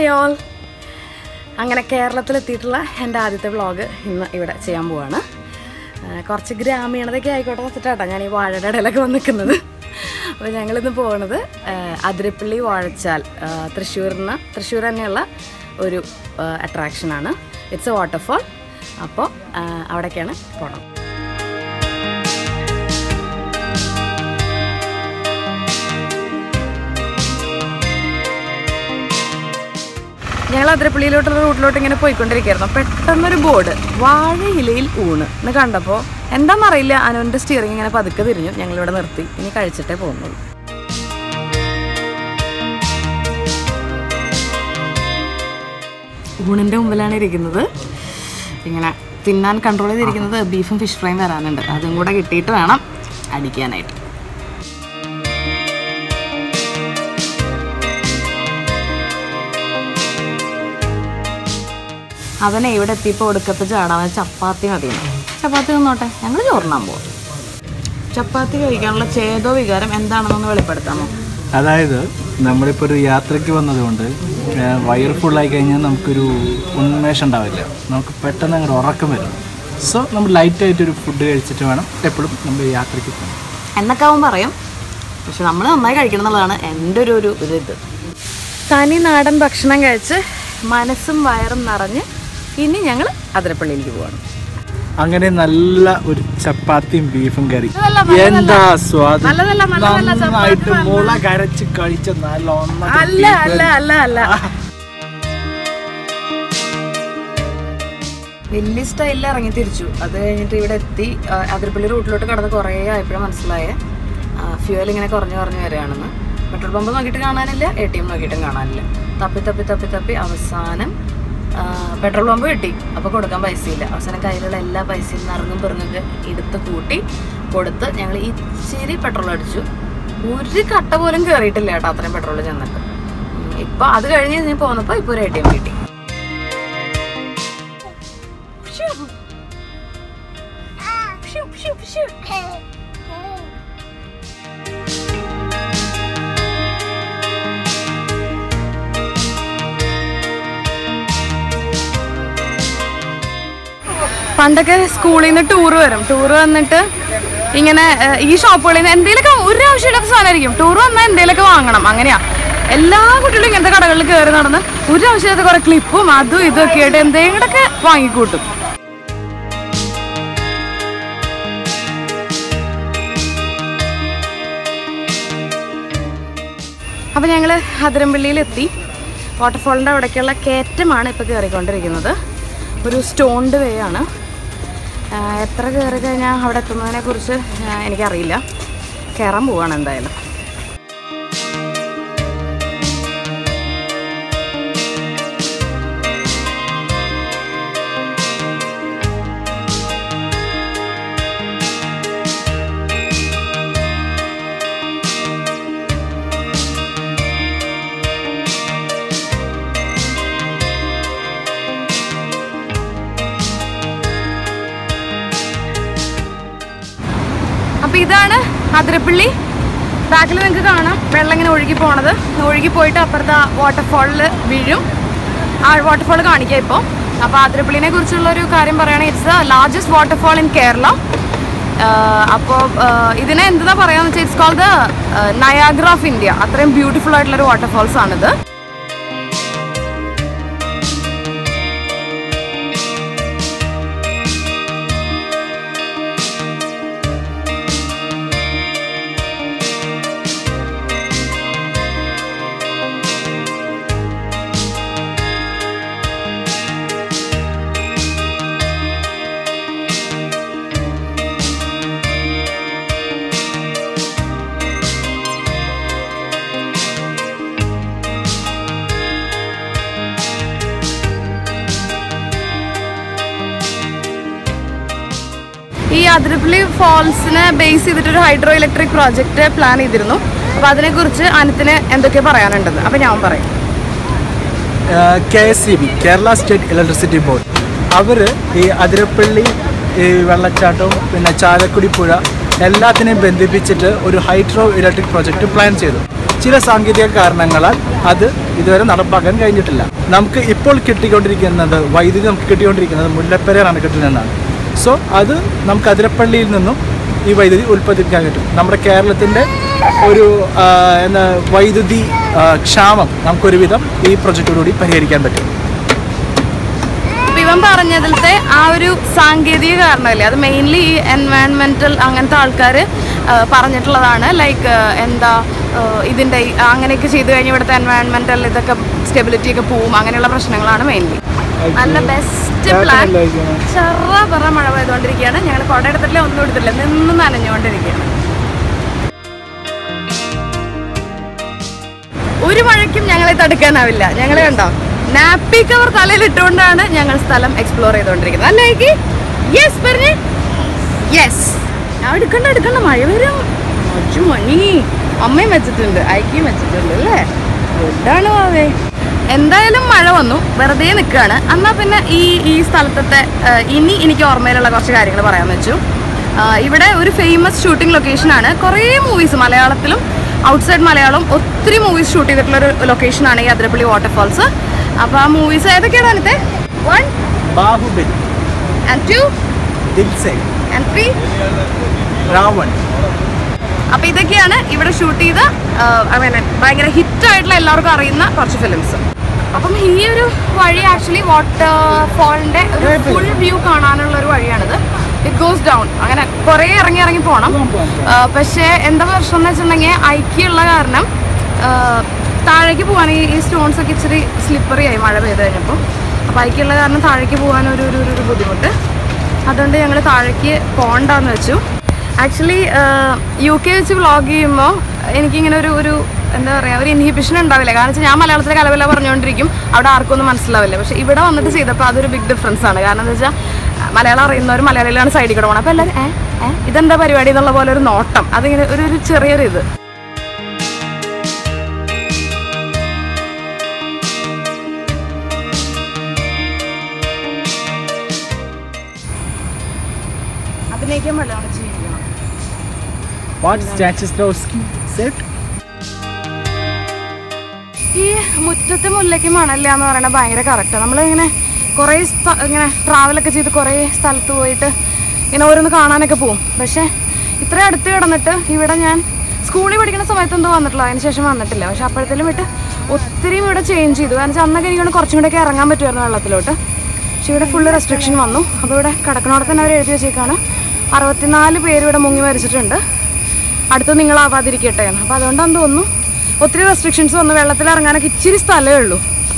All അങ്ങനെ കേരളത്തിലെത്തിയിട്ടുള്ള എൻ്റെ ആദ്യത്തെ വ്ളോഗ് ഇന്ന് ഇവിടെ ചെയ്യാൻ പോവാണ് ആ, കുറച്ച് ഗ്രാമീണതയൊക്കെ ആയിക്കോട്ടെ വെച്ചിട്ടാട്ടോ ഞാൻ ഈ വാഴയുടെ ഇടയിലൊക്കെ വന്ന് നിൽക്കുന്നത് അപ്പോൾ ഞങ്ങളിന്ന് പോകുന്നത് ആ, അതിരപ്പള്ളി വാഴച്ചാൽ ആ, തൃശ്ശൂരിന് തൃശ്ശൂർ തന്നെയുള്ള ഒരു അട്രാക്ഷനാണ് ഇറ്റ്സ് എ വാട്ടർഫോൾ അപ്പോൾ ആ, അവിടേക്കാണ് പോകണം ഞങ്ങൾ അതിരപ്പള്ളിയിലോട്ടുള്ള റൂട്ടിലോട്ട് ഇങ്ങനെ പോയിക്കൊണ്ടിരിക്കുകയായിരുന്നു പെട്ടെന്നൊരു ബോർഡ് വാഴയിലയിൽ ഊണ് എന്ന് കണ്ടപ്പോൾ എന്താണെന്നറിയില്ല അനുവിൻ്റെ സ്റ്റിയറിംഗ് ഇങ്ങനെ പതുക്കെ തിരിഞ്ഞു ഞങ്ങളിവിടെ നിർത്തി ഇനി കഴിച്ചിട്ടേ പോകുന്നുള്ളൂ ഊണിൻ്റെ മുമ്പിലാണ് ഇരിക്കുന്നത് ഇങ്ങനെ തിന്നാൻ കൺട്രോൾ ചെയ്തിരിക്കുന്നത് ബീഫും ഫിഷ് ഫ്രൈയും വരാനുണ്ട് അതും കൂടെ കിട്ടിയിട്ട് വേണം അടിക്കാനായിട്ട് അവനെ ഇവിടെ എത്തിയപ്പോൾ ഒടുക്കത്ത് ചാടാൻ ചപ്പാത്തി മതിയെന്ന് ചപ്പാത്തി തിന്നോട്ടെ ഞങ്ങൾ ചോറിനാൻ പോകും ചപ്പാത്തി കഴിക്കാനുള്ള ചേതോ വികാരം എന്താണെന്നൊന്ന് വെളിപ്പെടുത്താമോ അതായത് നമ്മളിപ്പോൾ ഒരു യാത്രയ്ക്ക് വന്നതുകൊണ്ട് ഏഹ്, വയറ് ഫുള്ളായി കഴിഞ്ഞാൽ നമുക്കൊരു ഉന്മേഷം ഉണ്ടാവില്ല നമുക്ക് പെട്ടെന്ന് അങ്ങോട്ട് ഉറക്കം വരും സോ നമ്മൾ ലൈറ്റായിട്ടൊരു ഫുഡ് കഴിച്ചിട്ട് വേണം എപ്പോഴും നമ്മൾ യാത്രയ്ക്ക് പോകാൻ എന്നൊക്കെ അവൻ പറയും പക്ഷെ നമ്മൾ നന്നായി കഴിക്കണം എന്നുള്ളതാണ് എൻ്റെ ഒരു ഒരു ഒരു ഇത് തനി നാടൻ ഭക്ഷണം കഴിച്ച് മനസ്സും വയറും നിറഞ്ഞ് ഇനി ഞങ്ങൾ അതിരപ്പള്ളിയിലേക്ക് പോവാണ് അങ്ങനെ നല്ല ഒരു ചപ്പാത്തിയും ബീഫും കറി നല്ലതല്ല, നല്ലതല്ല. എന്താ സ്വാദ് നല്ലതല്ല, നല്ലതല്ല, നന്നായിട്ട് ചപ്പാത്തി മുള കരച്ച് കഴിച്ച നല്ല ഒന്നത്തെ അല്ല അല്ല അല്ല അല്ല വലിയ സ്റ്റൈലിൽ ഇറങ്ങി തിരിച്ചു അത് കഴിഞ്ഞിട്ട് ഇവിടെ എത്തി ആ, അതിരപ്പള്ളി റൂട്ടിലോട്ട് കടന്ന് കുറേ ആയപ്പോഴും മനസ്സിലായേ ഫ്യൂവൽ ഇങ്ങനെ കുറഞ്ഞു കുറഞ്ഞു വരികയാണെന്ന് പെട്രോൾ പമ്പ് നോക്കിയിട്ട് കാണാനില്ല എ ടി എം നോക്കിയിട്ടും കാണാനില്ല തപ്പി തപ്പി തപ്പി തപ്പി അവസാനം ആ, പെട്രോൾ പമ്പ് കിട്ടി അപ്പോൾ കൊടുക്കാൻ പൈസയില്ല അവസാനം കയ്യിലുള്ള എല്ലാ പൈസയും നിറങ്ങും പെറുങ്ങൊക്കെ എടുത്ത് കൂട്ടി കൊടുത്ത് ഞങ്ങൾ ഇച്ചിരി പെട്രോൾ അടിച്ചു ഒരു കട്ട പോലും കയറിയിട്ടില്ല കേട്ടോ അത്രയും പെട്രോൾ ചെന്നിട്ട് ഉം, ഇപ്പൊ അത് കഴിഞ്ഞ് ഞാൻ പോന്നപ്പോ ഇപ്പൊ ഒരു എ ടി എം കിട്ടി പണ്ടൊക്കെ സ്കൂളിൽ നിന്ന് ടൂർ വരും ടൂർ വന്നിട്ട് ഇങ്ങനെ ഏഹ്, ഈ ഷോപ്പുകളിൽ നിന്ന് എന്തെങ്കിലുമൊക്കെ ഒരു ആവശ്യമില്ലാത്ത സാധനമായിരിക്കും ടൂർ വന്നാൽ എന്തെങ്കിലുമൊക്കെ വാങ്ങണം അങ്ങനെയാ എല്ലാ കുട്ടികളും ഇങ്ങനത്തെ കടകളിൽ കയറി നടന്ന് ഒരു ആവശ്യമില്ലാത്ത കുറെ ക്ലിപ്പും അതും ഇതും ഒക്കെ ആയിട്ട് എന്തെങ്കിലുമൊക്കെ വാങ്ങിക്കൂട്ടും അപ്പോൾ ഞങ്ങൾ അതിരമ്പള്ളിയിലെത്തി വാട്ടർഫോളിൻ്റെ അവിടേക്കുള്ള കയറ്റമാണ് ഇപ്പോൾ കയറിക്കൊണ്ടിരിക്കുന്നത് ഒരു സ്റ്റോൺഡ് വേ ആണ് ആഹ് എത്ര കയറി കഴിഞ്ഞാൽ അവിടെ എത്തുന്നതിനെ കുറിച്ച് എനിക്കറിയില്ല കയറാൻ പോവാണ് എന്തായാലും അപ്പോൾ ഇതാണ് അതിരപ്പള്ളി ബാക്കിൽ നിങ്ങൾക്ക് കാണാം വെള്ളം ഇങ്ങനെ ഒഴുകി പോണത് ഒഴുകി പോയിട്ട് അപ്പുറത്തെ വാട്ടർഫോളിൽ വീഴും ആ വാട്ടർഫോൾ കാണിക്കാം ഇപ്പോൾ അപ്പോൾ അതിരപ്പള്ളിനെ കുറിച്ചുള്ള ഒരു കാര്യം പറയുകയാണെങ്കിൽ it's the largest waterfall in Kerala അപ്പോൾ ഇതിനെ എന്താ പറയാന്ന് വെച്ചാൽ it's call the Niagara of India അത്രയും ബ്യൂട്ടിഫുൾ ആയിട്ടുള്ള ഒരു വാട്ടർഫോൾസ് ആണിത് ഈ അതിരപ്പള്ളി ഫോൾസിനെ ബേസ് ചെയ്തിട്ട് ഒരു ഹൈഡ്രോ ഇലക്ട്രിക് പ്രോജക്റ്റ് പ്ലാൻ ചെയ്തിരുന്നു അപ്പോൾ അതിനെക്കുറിച്ച് അനത്തിന് എന്തൊക്കെ പറയാനുണ്ടെന്ന് അപ്പോൾ ഞാൻ പറയും K S E B Kerala state electricity board അവർ ഈ അതിരപ്പള്ളി ഈ വെള്ളച്ചാട്ടവും പിന്നെ ചാലക്കുടി പുഴ എല്ലാത്തിനെയും ബന്ധിപ്പിച്ചിട്ട് ഒരു ഹൈഡ്രോ ഇലക്ട്രിക് പ്രോജക്റ്റ് പ്ലാൻ ചെയ്തു ചില സാങ്കേതിക കാരണങ്ങളാൽ അത് ഇതുവരെ നടപ്പാക്കാൻ കഴിഞ്ഞിട്ടില്ല നമുക്ക് ഇപ്പോൾ കിട്ടിക്കൊണ്ടിരിക്കുന്നത് വൈദ്യുതി നമുക്ക് കിട്ടിക്കൊണ്ടിരിക്കുന്നത് മുല്ലപ്പെരിയാർ അണക്കെട്ടിൽ നിന്നാണ് സോ അത് നമുക്ക് അതിരപ്പള്ളിയിൽ നിന്നും ഈ വൈദ്യുതി ഉൽപ്പാദിപ്പിക്കാൻ പറ്റും നമ്മുടെ കേരളത്തിൻ്റെ ഒരു ആ, എന്താ വൈദ്യുതി ആ, ക്ഷാമം നമുക്കൊരുവിധം ഈ പ്രൊജക്റ്റോടുകൂടി പരിഹരിക്കാൻ പറ്റും അപ്പൊ ഇവൻ പറഞ്ഞതിലത്തെ ആ ഒരു സാങ്കേതിക കാരണമല്ലേ അത് മെയിൻലി ഈ എൻവയൺമെന്റൽ അങ്ങനത്തെ ആൾക്കാർ പറഞ്ഞിട്ടുള്ളതാണ് ലൈക്ക് എന്താ ആ, ഇതിന്റെ ഈ- അങ്ങനെയൊക്കെ ചെയ്തു കഴിഞ്ഞാൽ ഇവിടുത്തെ എൻവയൺമെന്റൽ ഇതൊക്കെ സ്റ്റെബിലിറ്റി ഒക്കെ പോവും അങ്ങനെയുള്ള പ്രശ്നങ്ങളാണ് മെയിൻലി നല്ല ബെസ്റ്റ് പ്ലാൻ ചെറ പറ മഴ പെയ്തുകൊണ്ടിരിക്കുകയാണ് ഞങ്ങൾ കുട എടുത്തിട്ടില്ല ഒന്നും എടുത്തില്ല നിന്ന് നനഞ്ഞുകൊണ്ടിരിക്കുകയാണ് ഒരു മഴയ്ക്കും ഞങ്ങളെ തടുക്കാനാവില്ല ഞങ്ങൾ കണ്ടോ നാപ്പി കവർ തലയിൽ ഇട്ടുകൊണ്ടാണ് ഞങ്ങൾ സ്ഥലം എക്സ്പ്ലോർ ചെയ്തുകൊണ്ടിരിക്കുന്നത് അല്ലേ യെസ് പറഞ്ഞേ യെസ് ഞാൻ എടുക്കണ്ട എടുക്കണ്ട മഴ വരും അച്ചു മണി അമ്മയും വെച്ചിട്ടുണ്ട് ഐക്കിയും വെച്ചിട്ടുണ്ട് അല്ലേ ഗുഡാണ് വാവേ എന്തായാലും മഴ വന്നു വെറുതെ നിൽക്കുകയാണ് എന്നാൽ പിന്നെ ഈ ഈ സ്ഥലത്തെ ഇനി എനിക്ക് ഓർമ്മയിലുള്ള കുറച്ച് കാര്യങ്ങൾ പറയാമെന്ന് വെച്ചു ആ, ഇവിടെ ഒരു ഫേമസ് ഷൂട്ടിംഗ് ലൊക്കേഷനാണ് കുറേ മൂവീസ് മലയാളത്തിലും ഔട്ട്സൈഡ് മലയാളം ഒത്തിരി മൂവീസ് ഷൂട്ട് ചെയ്തിട്ടുള്ള ഒരു ലൊക്കേഷനാണ് ഈ അതിരപ്പള്ളി വാട്ടർഫാൾസ് അപ്പോൾ ആ മൂവീസ് ഏതൊക്കെയാണ് അതിനകത്തെ one Baahubali and two Dil Se and three Raavan അപ്പൊ ഇതൊക്കെയാണ് ഇവിടെ ഷൂട്ട് ചെയ്ത അങ്ങനെ ഭയങ്കര ഹിറ്റ് ആയിട്ടുള്ള എല്ലാവർക്കും അറിയുന്ന കുറച്ച് ഫിലിംസ് അപ്പം ഈ ഒരു വഴി ആക്ച്വലി വാട്ടർ ഫോളിന്റെ ഒരു ഫുൾ വ്യൂ കാണാനുള്ള ഒരു വഴിയാണിത് ഇറ്റ് ഗോസ് ഡൗൺ അങ്ങനെ കുറേ ഇറങ്ങി ഇറങ്ങി പോകണം പക്ഷേ എന്താ പ്രശ്നം എന്ന് വെച്ചിട്ടുണ്ടെങ്കിൽ ഐക്യമുള്ള കാരണം ആ, താഴേക്ക് പോകാൻ ഈ ഈ സ്റ്റോൺസ് ഒക്കെ ഇച്ചിരി സ്ലിപ്പറി ആയി മഴ പെയ്ത് കഴിഞ്ഞപ്പോൾ അപ്പോൾ ഐക്യമുള്ള കാരണം താഴേക്ക് പോകാൻ ഒരു ഒരു ഒരു ബുദ്ധിമുട്ട് അതുകൊണ്ട് ഞങ്ങൾ താഴേക്ക് പോകണ്ടെന്ന് വെച്ചു ആക്ച്വലി യു കെ വെച്ച് വ്ളോഗ് ചെയ്യുമ്പോൾ എനിക്കിങ്ങനെ ഒരു ഒരു എന്താ പറയുക ഒരു ഇൻഹിബിഷൻ ഉണ്ടാവില്ല കാരണം വെച്ചാൽ ഞാൻ മലയാളത്തിലെ കലവില പറഞ്ഞുകൊണ്ടിരിക്കും അവിടെ ആർക്കും ഒന്നും മനസ്സിലാവില്ല പക്ഷേ ഇവിടെ വന്നിട്ട് ചെയ്തപ്പോൾ അതൊരു ബിഗ് ഡിഫറൻസ് ആണ് കാരണം എന്താ വെച്ചാൽ മലയാളം അറിയുന്നവർ മലയാളിയിലാണ് സൈഡിൽ കൂടെ പോകണം അപ്പോൾ എല്ലാവരും ഏ ഏ ഇതെന്താ പരിപാടി എന്നുള്ള പോലെ ഒരു നോട്ടം അതിങ്ങനെ ഒരു ഒരു ചെറിയൊരു ഇത് അഭിനയിക്കാൻ പാടില്ല ജീവിക്കണം വാട്ട് സ്റ്റാച്ചിസ്ലോസ്കി സെറ്റ് ഈ മുറ്റത്തെ മുല്ലയ്ക്ക് മണല്ല എന്ന് പറയുന്നത് ഭയങ്കര കറക്റ്റാണ് നമ്മളിങ്ങനെ കുറേ സ്ഥ ഇങ്ങനെ ട്രാവലൊക്കെ ചെയ്ത് കുറേ സ്ഥലത്ത് പോയിട്ട് ഇങ്ങനെ ഓരോന്ന് കാണാനൊക്കെ പോകും പക്ഷേ ഇത്രയും അടുത്ത് കിടന്നിട്ട് ഇവിടെ ഞാൻ സ്കൂളിൽ പഠിക്കുന്ന സമയത്ത് എന്തോ വന്നിട്ടില്ല അതിന് ശേഷം വന്നിട്ടില്ല പക്ഷെ അപ്പോഴത്തേലും വിട്ട് ഒത്തിരിയും ഇവിടെ ചേഞ്ച് ചെയ്തു കാരണം വെച്ചാൽ അന്നൊക്കെ എനിക്കാണ് കുറച്ചും കൂടെയൊക്കെ ഇറങ്ങാൻ പറ്റുമായിരുന്നു വെള്ളത്തിലോട്ട് പക്ഷെ ഇവിടെ ഫുള്ള് റെസ്ട്രിക്ഷൻ വന്നു അപ്പോൾ ഇവിടെ കിടക്കണോടെ തന്നെ അവർ എഴുതി വെച്ചേക്കാണ് അറുപത്തിനാല് പേര് ഇവിടെ മുങ്ങി മരിച്ചിട്ടുണ്ട് അടുത്ത് നിങ്ങളാവാതിരിക്കട്ടെ എന്ന് അപ്പോൾ അതുകൊണ്ടാന്ന് തോന്നുന്നു ഒത്തിരി റെസ്ട്രിക്ഷൻസ് വന്നു വെള്ളത്തിൽ ഇറങ്ങാനൊക്കെ ഇച്ചിരി സ്ഥലമേ ഉള്ളൂ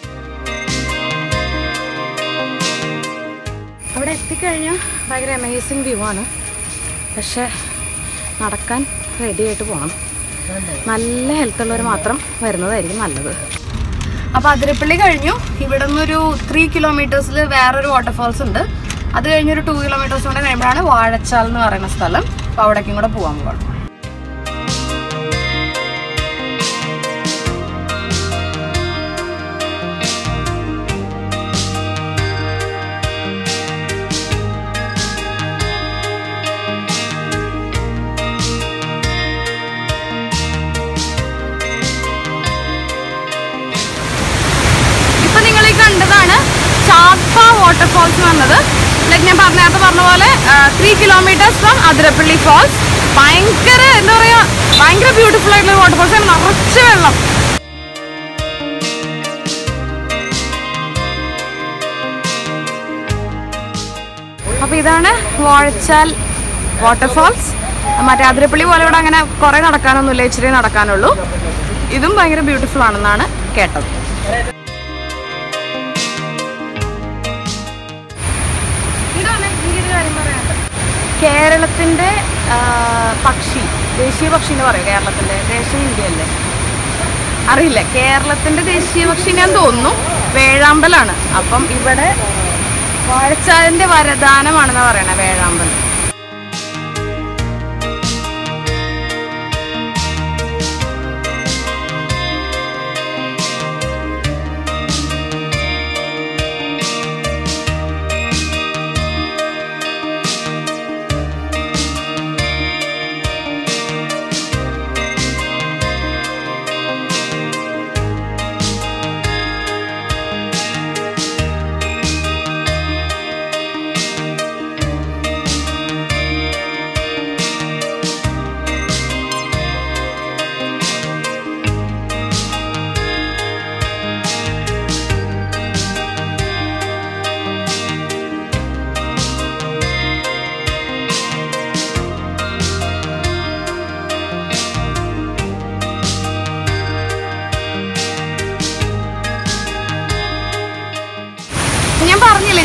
അവിടെ എത്തിക്കഴിഞ്ഞാൽ ഭയങ്കര അമേസിങ് വ്യൂ ആണ് പക്ഷെ നടക്കാൻ റെഡി ആയിട്ട് പോകണം നല്ല ഹെൽത്ത് ഉള്ളവർ മാത്രം വരുന്നതായിരിക്കും നല്ലത് അപ്പോൾ അതിരപ്പള്ളി കഴിഞ്ഞു ഇവിടെ നിന്നൊരു ത്രീ കിലോമീറ്റേഴ്സിൽ വേറൊരു വാട്ടർഫാൾസ് ഉണ്ട് അത് കഴിഞ്ഞൊരു ടു കിലോമീറ്റേഴ്സ് കൂടെ കഴിയുമ്പോഴാണ് വാഴച്ചാൽ എന്ന് പറയുന്ന സ്ഥലം അപ്പോൾ അവിടേക്കും കൂടെ പോകാൻ പോകണം ഇപ്പൊ നിങ്ങൾ ഈ കണ്ടതാണ് ചാപ്പ വാട്ടർഫാൾസ് വന്നത് ലൈക്ക് ഞാൻ പറഞ്ഞ നേരത്തെ പറഞ്ഞ പോലെ three kilometres from Athirappilly falls ഭയങ്കര എന്താ പറയാ ഭയങ്കര ബ്യൂട്ടിഫുൾ ആയിട്ടുള്ള വാട്ടർഫാൾസ് നിറച്ച് വെള്ളം അപ്പൊ ഇതാണ് വാഴച്ചാൽ വാട്ടർഫാൾസ് മറ്റേ അതിരപ്പള്ളി പോലെ ഇവിടെ അങ്ങനെ കുറെ നടക്കാനൊന്നുമില്ല ഇച്ചിരി നടക്കാനുള്ളൂ ഇതും ഭയങ്കര ബ്യൂട്ടിഫുൾ ആണെന്നാണ് കേട്ടത് ഇതാണ് എനിക്കൊരു കാര്യം പറയാനുണ്ട് കേരളത്തിന്റെ ആ, പക്ഷി ദേശീയ പക്ഷി എന്ന് പറയും കേരളത്തിന്റെ ദേശീയ ഇന്ത്യയല്ലേ അറിയില്ല കേരളത്തിന്റെ ദേശീയ പക്ഷി ഞാൻ തോന്നുന്നു വേഴാമ്പലാണ് അപ്പം ഇവിടെ വാഴച്ചാലിന്റെ വരദാനമാണെന്ന് പറയണേ വേഴാമ്പൽ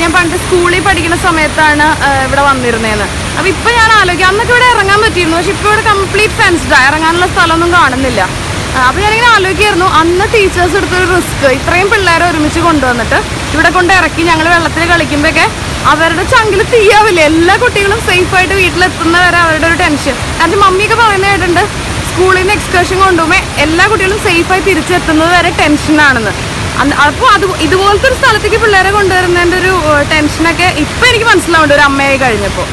ഞാൻ പണ്ട് സ്കൂളിൽ പഠിക്കുന്ന സമയത്താണ് ആ, ഇവിടെ വന്നിരുന്നേന്ന് അപ്പൊ ഇപ്പൊ ഞാൻ ആലോചിക്കാം അന്നൊക്കെ ഇവിടെ ഇറങ്ങാൻ പറ്റിയിരുന്നു പക്ഷെ ഇപ്പൊ ഇവിടെ കംപ്ലീറ്റ് ഫെൻസ്ഡാ ഇറങ്ങാനുള്ള സ്ഥലമൊന്നും കാണുന്നില്ല ആ, അപ്പൊ ഞാനിങ്ങനെ ആലോചിക്കായിരുന്നു അന്ന് ടീച്ചേഴ്സ് എടുത്തൊരു റിസ്ക് ഇത്രയും പിള്ളേരെ ഒരുമിച്ച് കൊണ്ടുവന്നിട്ട് ഇവിടെ കൊണ്ട് ഇറക്കി ഞങ്ങൾ വെള്ളത്തിൽ കളിക്കുമ്പോഴൊക്കെ അവരുടെ ചങ്കിൽ തീയാവില്ലേ എല്ലാ കുട്ടികളും സേഫ് ആയിട്ട് വീട്ടിലെത്തുന്നവരെ അവരുടെ ഒരു ടെൻഷൻ എൻ്റെ മമ്മിയൊക്കെ പറയുന്ന കേട്ടിട്ടുണ്ട് സ്കൂളിൽ നിന്ന് എക്സ്കർഷൻ കൊണ്ടുപോകുമ്പോൾ എല്ലാ കുട്ടികളും സേഫായി തിരിച്ചെത്തുന്നത് വരെ ടെൻഷനാണെന്ന് അപ്പോൾ അത് ഇതുപോലത്തെ ഒരു സ്ഥലത്തേക്ക് പിള്ളേരെ കൊണ്ടുവരുന്നതിൻ്റെ ഒരു ഏഹ്, ടെൻഷനൊക്കെ ഇപ്പം എനിക്ക് മനസ്സിലാവുന്നുണ്ട് ഒരു അമ്മയായി കഴിഞ്ഞപ്പോൾ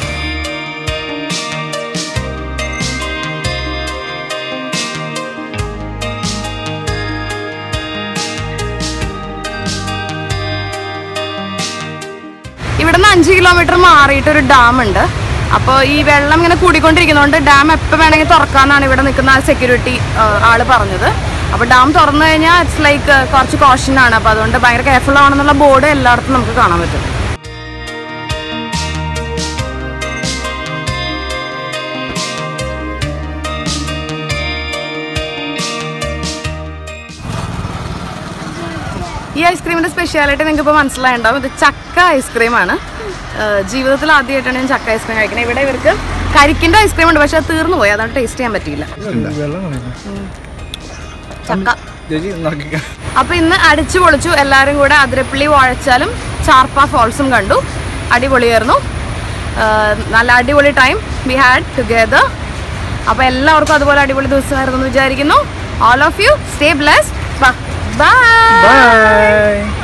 ഇവിടുന്ന് അഞ്ച് കിലോമീറ്റർ മാറിയിട്ട് ഒരു ഡാം ഉണ്ട് അപ്പോൾ ഈ വെള്ളം ഇങ്ങനെ കൂടിക്കൊണ്ടിരിക്കുന്നതുകൊണ്ട് ഡാം എപ്പോൾ വേണമെങ്കിൽ തുറക്കാന്നാണ് ഇവിടെ നിൽക്കുന്ന സെക്യൂരിറ്റി ആള് പറഞ്ഞത് അപ്പോൾ ഡാം തുറന്നു കഴിഞ്ഞാൽ ഇറ്റ്സ് ലൈക്ക് കുറച്ച് കോഷൻ ആണ് അപ്പോൾ അതുകൊണ്ട് ഭയങ്കര കെയർഫുൾ ആണെന്നുള്ള ബോർഡ് എല്ലായിടത്തും നമുക്ക് കാണാൻ പറ്റും ഈ ഐസ്ക്രീമിന്റെ സ്പെഷ്യാലിറ്റി നിങ്ങൾക്ക് ഇപ്പോൾ മനസ്സിലായിട്ടുണ്ടാവും ഇത് ചക്ക ഐസ്ക്രീമാണ് ജീവിതത്തിൽ ആദ്യമായിട്ടാണ് ഞാൻ ചക്ക ഐസ്ക്രീം കഴിക്കുന്നത് ഇവിടെ ഇവർക്ക് കരിക്കിന്റെ ഐസ്ക്രീം ഉണ്ട് പക്ഷെ അത് തീർന്നു പോയി അതുകൊണ്ട് ടേസ്റ്റ് ചെയ്യാൻ പറ്റിയില്ല ചക്ക ചേച്ചി നോക്കിക്ക അപ്പൊ ഇന്ന് അടിച്ചു പൊളിച്ചു എല്ലാവരും കൂടെ അതിരപ്പള്ളി വാഴച്ചാലും ചാർപ്പ ഫോൾസും കണ്ടു അടിപൊളിയായിരുന്നു ആഹ് നല്ല അടിപൊളി ടൈം വി ഹാഡ് ടുഗെദർ അപ്പൊ എല്ലാവർക്കും അതുപോലെ അടിപൊളി ദിവസമായിരുന്നു എന്ന് വിചാരിക്കുന്നു all of you stay blessed bye by